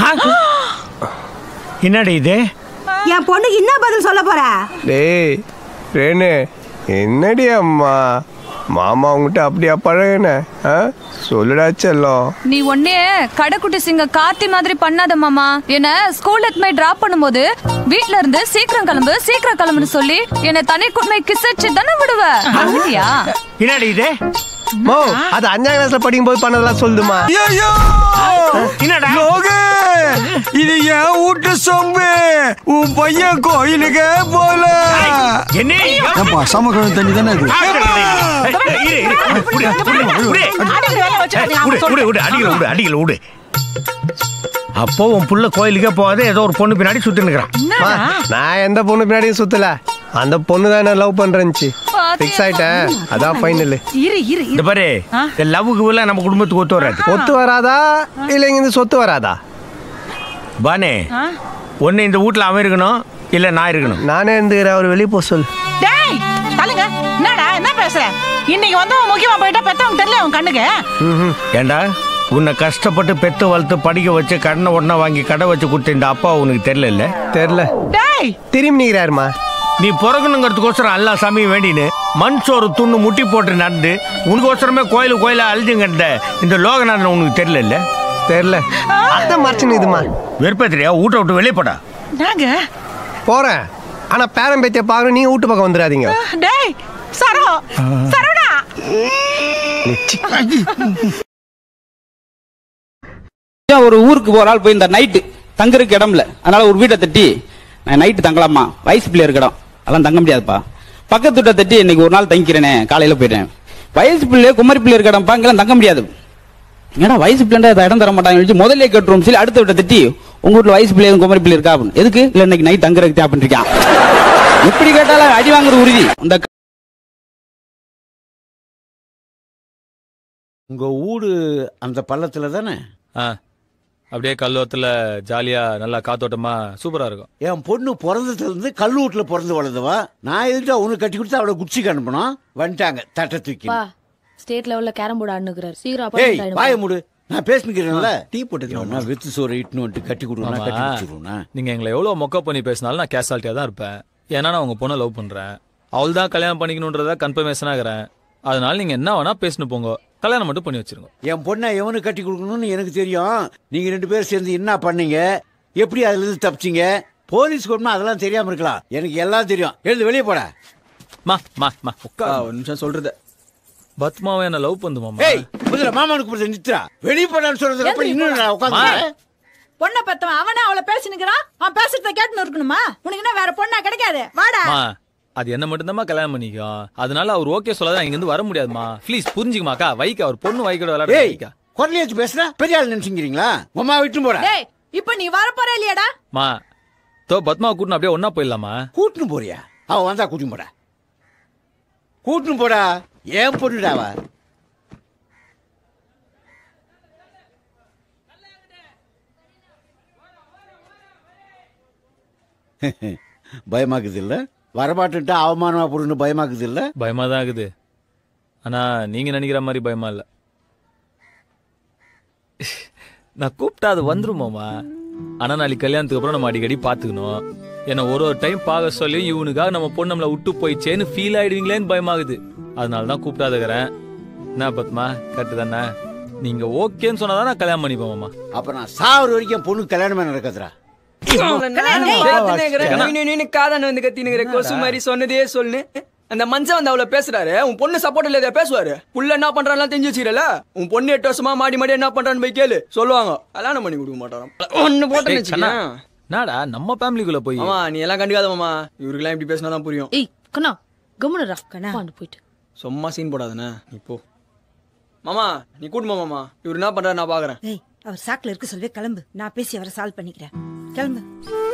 என்னடி இது என் பொண்ணுக்கு என்ன பதில் சொல்ல போற டேய் ரேணு என்னடி அம்மா மாமா உங்ககிட்ட அப்படியா பழகுன ஆ சொல்லுடா செல்லம் நீ ஒன்னே கடைக்குட்டி சிங்க கார்த்தி மாதிரி பண்ணாத மாமா என்ன ஸ்கூல்ல எடுத்து டிராப் பண்ணும்போது வீட்ல இருந்து சீக்கிரம் கிளம்பு சீக்கிரம் கிளம்புன்னு சொல்லி என்ன தனி குடுமை கிஸ் அடிச்சு தானே விடுவ அப்படியா என்னடி இது மோ அது அஞ்சாம் கிளாஸ்ல படிக்கும் போது பண்ணதெல்லாம் சொல்லுமா ஐயோ என்னடா? லோகு இது என் வீட்டு சொம்பு உன் பையன் கோயிலுக்கே போல என்ன ஏப்பா சமக்கிழமை தண்ணி தானே இது அடிக்கல விடு அப்போ உன் புள்ள கோயிலுக்கே போகாத ஏதோ ஒரு பொண்ணு பின்னாடி சுத்தி நிக்கிறான் அம்மா, நான் எந்த பொண்ணு பின்னாடியும் சுத்தல அந்த பொண்ணு தான் என்ன லவ் பண்றேன்ச்சு ஃபிக்ஸ் ஆயிட்டேன் அதான் ஃபைனல் இரு இரு இந்த பாரு இந்த லவ்வுக்கு உள்ள நம்ம குடும்பத்துக்கு ஒத்து வராது ஒத்து வராதா இல்ல இங்க இருந்து சொத்து வராதா பானே ஒண்ணு இந்த வீட்ல அவன் இருக்கணும் இல்ல நான் இருக்கணும் நானே இருந்துக்கிறேன் அவர் வெளியே போக சொல்லு டேய் தள்ளுங்க என்னடா என்ன பேசுற இன்னைக்கு வந்து அவன் முக்கியமா போயிட்டா பெத்தவங்க தெரியல உன் கண்ணுக்கு ஏண்டா உன்னை கஷ்டப்பட்டு பெத்து வளர்த்து படிக்க வச்சு கடனை உடனே வாங்கி கடை வச்சு கொடுத்த இந்த அப்பா உனக்கு தெரியல இல்ல தெரியல டேய் திரும்பி நிக்கிறாருமா நீ பிறக்கணுங்கிறதுக்கோசரம் எல்லா சாமியும் வேண்டின்னு மண் சோறு துண்ணு முட்டி போட்டு நடந்து உனக்கோசரமே கோயிலு கோயிலா அழிஞ்சுங்கிட்ட இந்த லோகநாதன் உனக்கு தெரியல இல்ல தெரியல அதான் மறைச்சுன்னு இதுமா வெறுப்பேத்திரியா வீட்டை விட்டு வெளியே போடா நாங்க போறேன் ஆனா பேரன் பேத்திய பாக்கணும் நீ வீட்டு பக்கம் வந்துடாதீங்க டேய் சரோ சரவணா ஏன் ஒரு ஊருக்கு ஒரு ஆள் போயிருந்தார் நைட்டு தங்குறதுக்கு இடம் இல்ல அதனால ஒரு வீட்டை தட்டி நான் நைட்டு தங்கலாமா வயசு பிள்ளை இருக்க இடம் அதெல்லாம் தங்க முடியாதுப்பா பக்கத்து வீட்டை தட்டி இன்னைக்கு ஒரு நாள் தங்கிக்கிறேனே காலையில போயிட்டேன் வயசு பிள்ளை குமரி பிள்ளை இருக்க இடம்ப்பா இங்கெல்லாம் தங்க முடியாது ஏன்னா வயசு பிள்ளை இடம் தர மாட்டாங்க சொல்லி முதல்ல கேட்டுரும் சரி அடுத்த வீட்டை தட்டி உங்க வீட்டுல வயசு பிள்ளை எதுவும் குமரி பிள்ளை இருக்கா அப்படின்னு எதுக்கு இல்ல இன்னைக்கு நைட் தங்குறதுக்கு அப்படின்னு இருக்கான் எப்படி கேட்டாலும் அடி வாங்குற உறுதி இந்த உங்க ஊடு அந்த பள்ளத்துல தானே ஆ அப்படியே கல்லோத்துல ஜாலியா நல்லா காத்தோட்டமா சூப்பரா இருக்கும் என் பொண்ணு பிறந்ததுல இருந்து கல்லூட்டில் பிறந்து வளர்ந்தவா நான் எதுக்கு அவனுக்கு கட்டி கொடுத்து அவளை குச்சிக்கு அனுப்பணும் வந்துட்டாங்க தட்டை தூக்கி பா ஸ்டேட் லெவல்ல கேரம் போர்டு ஆடுனுக்குறாரு சீக்கிரம் ஏய் appointment வாய ஆயிடும். மூடு நான் பேசிக்கிறேன்ல டீ போட்டு நான் வித்து சோறு இட்டுன்னு வந்துட்டு கட்டி கொடுனா ஆமா. கட்டி கொடுத்துருவேனா நீங்க எங்களை எவ்வளவு மொக்க பண்ணி பேசினாலும் நான் கேஷுவாலிட்டியா தான் இருப்பேன் ஏன்னா நான் உங்க பொண்ணை லவ் பண்றேன் அவள் தான் கல்யாணம் பண்ணிக்கணுன்றத கன்ஃபர்மேஷன் ஆகிறேன் அதனால நீங்க என்ன வேணா பேசணும் போங்க கல்யாணம் மட்டும் பண்ணி வச்சிருங்க என் பொண்ணை எவனுக்கு கட்டி கொடுக்கணும்னு எனக்கு தெரியும் நீங்க ரெண்டு பேரும் சேர்ந்து என்ன பண்ணீங்க எப்படி அதுல இருந்து தப்பிச்சீங்க போலீஸ் கொண்டு அதெல்லாம் தெரியாம இருக்கலாம் எனக்கு எல்லாம் தெரியும் எழுந்து வெளியே போட மா மா மா உட்கார் ஒரு நிமிஷம் சொல்றது பத்மாவை என்ன லவ் பண்ணுது மாமா ஏய் முதல்ல மாமானுக்கு போட்டு நித்துறா வெளியே போடான்னு சொல்றது அப்ப இன்னும் நான் உட்காந்து பொண்ணை பத்தவன் அவனே அவளை பேசினுக்கிறான் அவன் பேசுறத கேட்டுன்னு இருக்கணுமா உனக்கு என்ன வேற பொண்ணா கிடைக்காது வாடா மா அது என்ன மட்டும்தான் கல்யாணம் பண்ணிக்கும் அதனால அவர் ஓகே சொல்லாத இங்க இருந்து வர முடியாதுமா ப்ளீஸ் புரிஞ்சுக்குமாக்கா வைக்க அவர் பொண்ணு வைக்கோட விளையாட ஏய் வைக்கா குரலி வச்சு பேசுனா பெரிய ஆள் நினைச்சுங்கிறீங்களா உமா விட்டு போட டேய் இப்போ நீ வர போற இல்லையாடா மா தோ பத்மா கூட்டின்னு அப்படியே ஒன்னா போயிடலாமா கூட்டுன்னு போறியா அவ வந்தா கூட்டின்னு போடா கூட்டுன்னு போடா ஏன் பொண்ணுடாவா பயமாக்குது இல்ல வரமாட்டுட்டா அவமானமா போடுன்னு பயமாக்குது இல்ல பயமா தான் இருக்குது ஆனா நீங்க நினைக்கிற மாதிரி பயமா இல்ல நான் கூப்பிட்டா அது வந்துருமாமா ஆனா நாளைக்கு கல்யாணத்துக்கு அப்புறம் நம்ம அடிக்கடி பாத்துக்கணும் என்ன ஒரு ஒரு டைம் பார்க்க சொல்லி இவனுக்காக நம்ம பொண்ணு நம்மள விட்டு போயிச்சேன்னு ஃபீல் ஆயிடுவீங்களேன்னு பயமாகுது அதனால தான் கூப்பிட்டாதுக்கிறேன் என்ன பத்மா கரெக்டு தானே நீங்க ஓகேன்னு சொன்னாதான் நான் கல்யாணம் பண்ணிப்போம் மாமா அப்ப நான் சாவர வரைக்கும் என் பொண்ணு கல்யாணமே நடக்காதுடா காதன் வந்து கத்தினுங்கிற கொசு மாதிரி சொன்னதே சொல்லு அந்த மனுஷன் வந்து அவள பேசுறாரு உன் பொண்ணு சப்போர்ட் இல்ல பேசுவாரு புள்ள என்ன பண்றான்னு தெரிஞ்சு வச்சுக்கிறல உன் பொண்ணு எட்டு வருஷமா மாடி மாடி என்ன பண்றான்னு போய் கேளு சொல்லுவாங்க கல்யாணம் பண்ணி கொடுக்க மாட்டாராம் ஒண்ணு போட்டு ஏய், கண்ணா, என்னடா நம்ம ஃபேமிலிக்குள்ள போய் ஆமா நீ எல்லாம் கண்டுக்காத மாமா இவருக்கெல்லாம் இப்படி பேசினா தான் புரியும் ஏய் கண்ணா கம்முனுடா கண்ணா பாண்டு போயிட்டு சும்மா சீன் போடாதண்ணே நீ போ மாமா நீ கூட்டுமா மாமா இவர் என்ன பண்றாரு நான் பாக்குறேன் ஏய் அவர் சாக்குல இருக்க சொல்லவே கிளம்பு நான் பேசி அவரை சால்வ் பண்ணிக்கிறேன் கிளம்பு